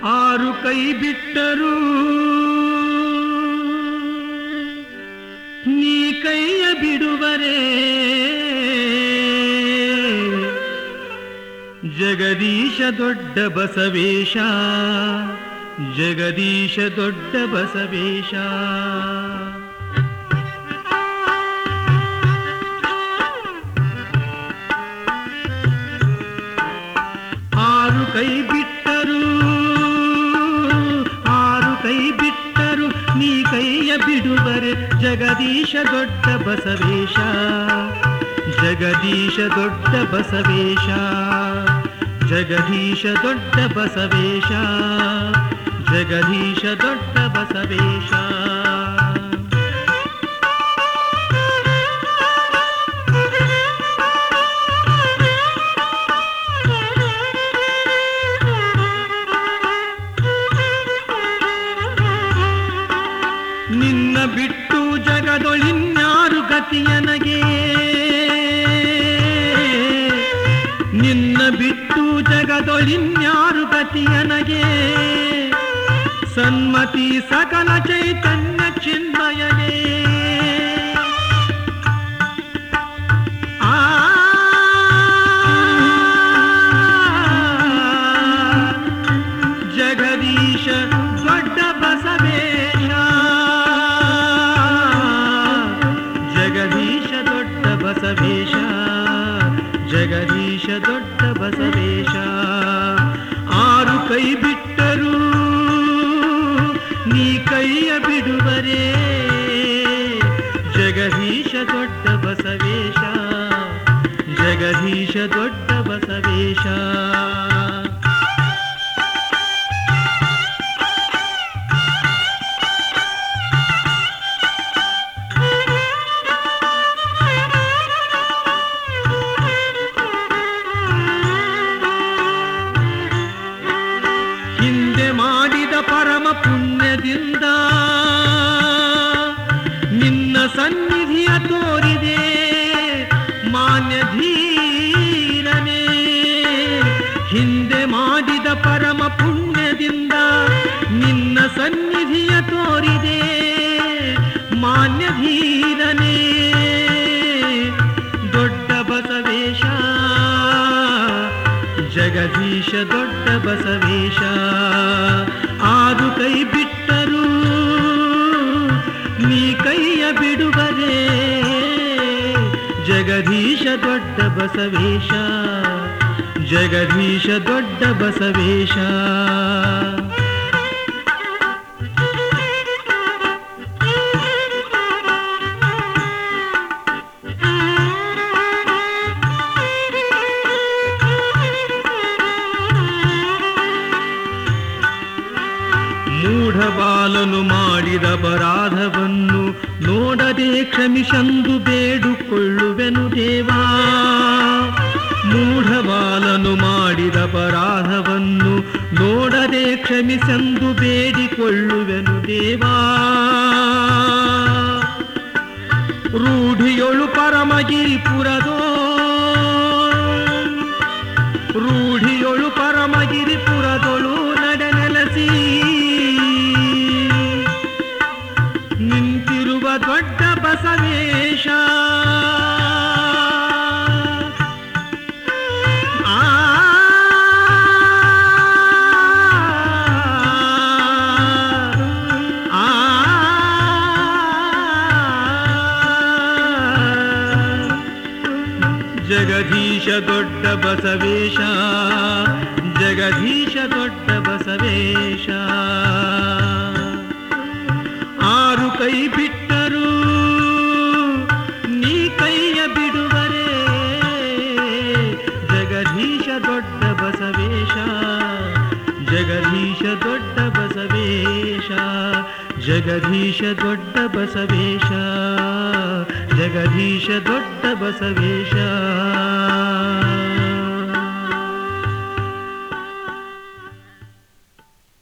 ಆರು ಕೈ ಬಿಟ್ಟರು ನೀ ಕೈಯ ಬಿಡುವರೆ ಜಗದೀಶ ದೊಡ್ಡ ಬಸವೇಶ ಜಗದೀಶ ದೊಡ್ಡ ಬಸವೇಶ ಆರು ಕೈ ಬಿಟ್ಟರು ಆರು ಕೈ ಬಿಟ್ಟರು ನೀ ಕೈಯ ಬಿಡುವರೆ ಜಗದೀಶ ದೊಡ್ಡ ಬಸವೇಶ ಜಗದೀಶ ದೊಡ್ಡ ಬಸವೇಶ ಜಗದೀಶ ದೊಡ್ಡ ಬಸವೇಶ ಜಗದೀಶ ದೊಡ್ಡ ಬಸವೇಶ ನಿನ್ನ ಬಿಟ್ಟು ಜಗದೊಳಿನ್ಯಾರು ಗತಿಯನಗೆ ನಿನ್ನ ಬಿಟ್ಟು ಜಗದೊಳಿನ್ಯಾರು ಗತಿಯನಗೆ ಸನ್ಮತಿ ಸಕಲ ಚೈತನ್ಯ ಚಿನ್ಮಯನೇ ಆ ಜಗದೀಶ ದೊಡ್ಡ ಬಸವೇಶ ಜಗದೀಶ ದೊಡ್ಡ ಬಸವೇಶ ಜಗದೀಶ ದೊಡ್ಡ ಬಸವೇಶ ಆರು ಕೈ ಬಿಟ್ಟರು ನೀ ಕೈಯ ಬಿಡುವರೆ ಜಗದೀಶ ದೊಡ್ಡ ಬಸವೇಶ ಜಗದೀಶ ದೊಡ್ಡ ಬಸವೇಶ ಹಿಂದೆ ಮಾಡಿದ ಪರಮ ಪುಣ್ಯದಿಂದ ನಿನ್ನ ಸನ್ನಿಧಿಯ ತೋರಿದೆ ಮಾನ್ಯ ಧೀರನೇ ಹಿಂದೆ ಮಾಡಿದ ಪರಮ ಪುಣ್ಯದಿಂದ ನಿನ್ನ ಸನ್ನಿಧಿಯ ತೋರಿದೆ ಮಾನ್ಯ ಧೀರನೇ ದೊಡ್ಡ ಬಸವೇಶ ಜಗದೀಶ ದೊಡ್ಡ ಬಸವೇಶ ಆರು ಕೈ ಬಿಟ್ಟರು ನೀ ಕೈಯ ಬಿಡುವರೆ ಜಗದೀಶ ದೊಡ್ಡ ಬಸವೇಶ ಜಗದೀಶ ದೊಡ್ಡ ಬಸವೇಶ ಮೂಢಬಾಲನು ಮಾಡಿದ ಅಪರಾಧವನ್ನು ನೋಡದೆ ಕ್ಷಮಿಸಂದು ಬೇಡುಕೊಳ್ಳುವೆನು ದೇವಾ ಮೂಢಬಾಲನು ಮಾಡಿದ ಅಪರಾಧವನ್ನು ನೋಡದೆ ಕ್ಷಮಿಸಂದು ಬೇಡಿಕೊಳ್ಳುವೆನು ದೇವಾ ರೂಢಿಯೊಳು ಪರಮಗಿರಿಪುರದೋ ರೂಢಿಯೊಳು ಪರಮಗಿರಿಪುರದೊಳು ನಡೆ ನೆಲಸಿ ನಿಂತಿರುವ ದೊಡ್ಡ ಬಸವೇಶ ಆ ಆ ಜಗದೀಶ ದೊಡ್ಡ ಬಸವೇಶ ಜಗದೀಶ ದೊಡ್ಡ ಬಸವೇಶ ಆರು ಕೈ ಬಿಟ್ಟರು ನೀ ಕೈಯ ಬಿಡುವರೆ ಜಗದೀಶ ದೊಡ್ಡ ಬಸವೇಶ ಜಗದೀಶ ದೊಡ್ಡ ಬಸವೇಶ ಜಗದೀಶ ದೊಡ್ಡ ಬಸವೇಶ ಜಗದೀಶ ದೊಡ್ಡ ಬಸವೇಶ